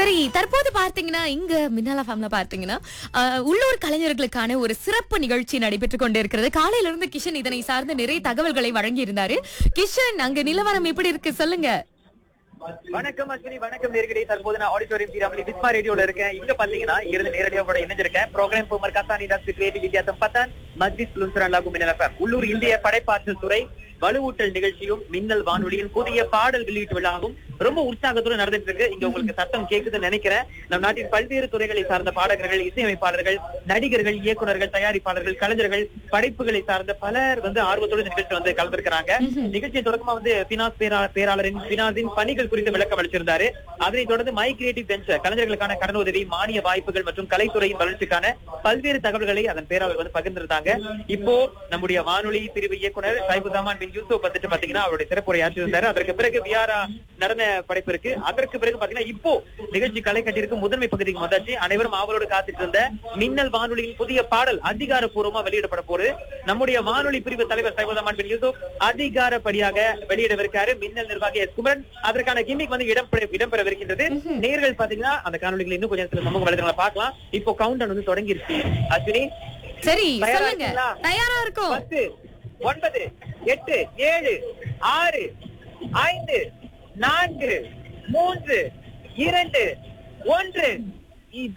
சரி தற்போது பார்த்தீங்கன்னா இங்க மின்னாலா ஃபேம்ல பார்த்தீங்கன்னா அஹ், உள்ளூர் கலைஞர்களுக்கான ஒரு சிறப்பு நிகழ்ச்சி நடைபெற்றுக் கொண்டிருக்கிறது காலையில இருந்து கிஷன் இதனை சார்ந்த நிறைய தகவல்களை வழங்கி இருந்தாரு கிஷன் அங்க நிலவரம் எப்படி இருக்கு சொல்லுங்க வணக்கம் அஸ்வினி வணக்கம் நேர்கடி தற்போது நான் ஆடிட்டோரியம் சீராமலி விஸ்மா ரேடியோல இருக்கேன் இங்க பாத்தீங்கன்னா இருந்து நேரடியாக கூட இணைஞ்சிருக்கேன் ப்ரோக்ராம் பூமர் கசானி டாக்டர் கிரியேட்டிவ் வித்யாசம் பத்தான் மஸ்ஜித் லுன்சரன் லாகு மின்னல் FM. உள்ளூர் இந்திய படைப்பாற்றல் துறை வலுவூட்டல் நிகழ்ச்சியும் மின்னல் வானொலியின் புதிய பாடல் வெளியீட்டு விழாவும் ரொம்ப உற்சாகத்தோடு நடந்துட்டு இருக்கு இங்க உங்களுக்கு சத்தம் கேக்குதுன்னு நினைக்கிறேன் நம் நாட்டின் பல்வேறு துறைகளை சார்ந்த பாடகர்கள் இசையமைப்பாளர்கள் நடிகர்கள் இயக்குனர்கள் தயாரிப்பாளர்கள் கலைஞர்கள் படைப்புகளை சார்ந்த பலர் வந்து ஆர்வத்தோடு இந்த நிகழ்ச்சி வந்து கலந்துருக்கிறாங்க நிகழ்ச்சியின் தொடக்கமா வந்து பினாஸ் பேரா- பேராளரின் பினாஸின் பணிகள் குறித்து விளக்கம் அளிச்சிருந்தாரு அதனைத் தொடர்ந்து மை கிரியேட்டிவ் வெஞ்சர் கலைஞர்களுக்கான கடனுதவி மானிய வாய்ப்புகள் மற்றும் கலைத்துறையின் வளர்ச்சிக்கான பல்வேறு தகவல்களை அதன் பேராளர் வந்து பகிர்ந்திருந்தாங்க இப்போ நம்முடைய வானொலி பிரிவு இயக்குனர் சைபுதமான் பின் யூசுப் வந்துட்டு பாத்தீங்கன்னா அவருடைய சிறப்புரை ஆற்றியிருந்தாரு அதற்கு பிறகு வியாரா நடன படைப்பு இருக்கு அதற்கு பிறகு பாத்தீங்கன்னா இப்போ நிகழ்ச்சி கலை கட்டியிருக்கு முதன்மை பகுதிக்கு வந்தாச்சு அனைவரும் ஆவலோடு காத்துட்டு இருந்த மின்னல் வானொலியின் புதிய பாடல் அதிகாரப்பூர்வமா வெளியிடப்பட போகுது நம்முடைய வானொலி பிரிவு தலைவர் சைபுதமான் பின் யூசுப் அதிகாரப்படியாக வெளியிடவிருக்காரு மின்னல் நிர்வாகி எஸ் குமரன் அதற்கான கிமிக் வந்து இடம்பெற இடம்பெறவிருக்கின்றது நேர்கள் பாத்தீங்கன்னா அந்த காணொலிகளை இன்னும் கொஞ்சம் நேரத்துல சமூக வலைதளங்களை பார்க்கலாம் இப்போ கவுண்டவுன் வந்து தொடங்கிருச்சு அஸ்வினி சரி தயாரா சொல்லுங்க இருக்கீங்களா? தயாரா இருக்கும் பத்து ஒன்பது எட்டு ஏழு ஆறு ஐந்து நான்கு மூன்று இரண்டு ஒன்று